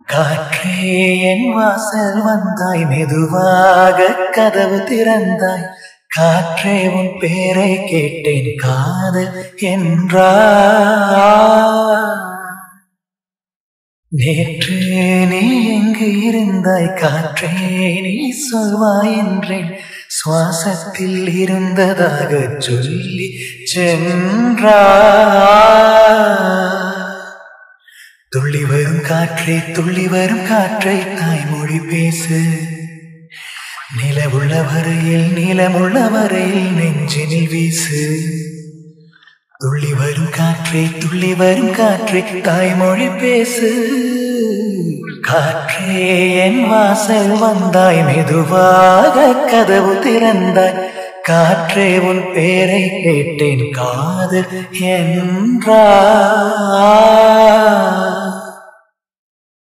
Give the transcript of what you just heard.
காற்றே என் வாசல் வந்தாய் மெதுவாக கதவு திறந்தாய் காற்றே உன் பேரை கேட்டேன் காதல் என்றா நேற்று நீ எங்கு இருந்தாய் காற்றே நீ சொல்வாய் என்றேன் சுவாசத்தில் இருந்ததாக சொல்லி சென்றா துள்ளி வரும் காற்றே துள்ளி வரும் காற்றை தாய்மொழி பேசு நிலவுள்ள வரையில் நிலமுள்ள வரையில் நெஞ்சினில் வீசு துள்ளி வரும் காற்றே துள்ளி வரும் காற்றே தாய்மொழி பேசு காற்றே என் வாசல் வந்தாய் மெதுவாக கதவு திறந்தாய் காற்றே உன் பேரை கேட்டேன் காதல் என்றா